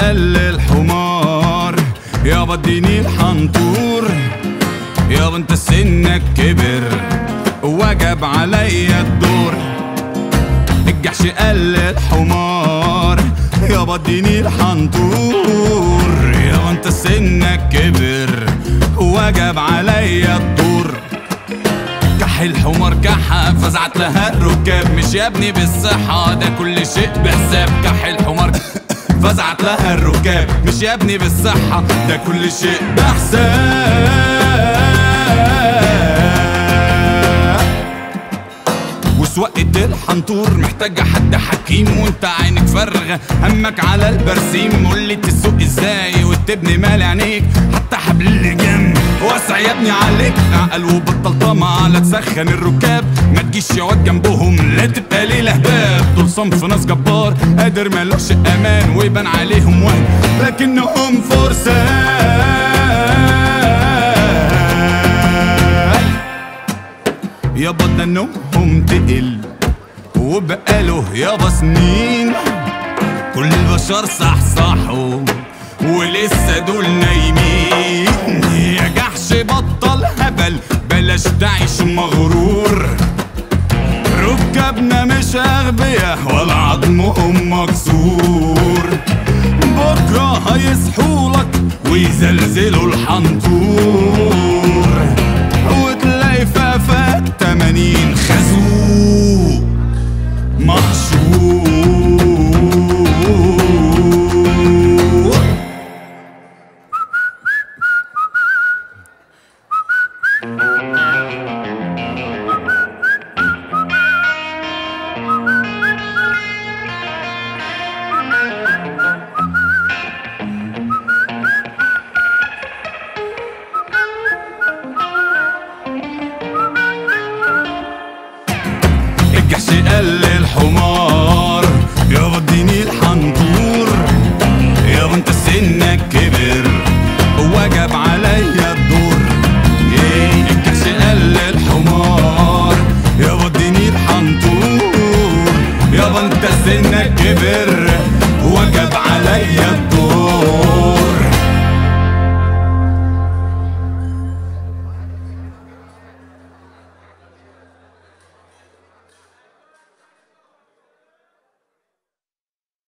قال الحمار يابا اديني الحنطور يابا انت سنك كبر وجب عليا الدور الجحش قال الحمار يابا اديني الحنطور يابا انت سنك كبر وجب عليا الدور كح الحمار كحة فزعت لها الركاب مش يا ابني بالصحة ده كل شيء بحساب كح الحمار فزعت لها الركاب مش يا ابني بالصحة ده كل شيء بحساب وسواقة الحنطور محتاجة حد حكيم وانت عينك فارغة همك على البرسيم قولي تسوق ازاي وتبني مال عينيك حتى حبل اللجام وسع يا ابني عليك اعقل وبطل طمع لا تسخن الركاب ما تجيش يا واد جنبهم لا تبقى ليه لهباب دول صنف ناس جبار قادر مالوش امان ويبان عليهم وهم لكنهم فرسان يابا ده نومهم تقل وبقاله يابا سنين كل البشر صحصحوا ولسه دول نايمين يا جحش بطل هبل بلاش تعيش مغرور ركابنا مش أغبياء ولا عظمهم مكسور بكرة هيصحولك ويزلزلوا الحنطور وتلاقي فافات تمانين خازوق محشور الجحش قال للحمار يابا اديني الحنطور يابا انت سنك كبر وجب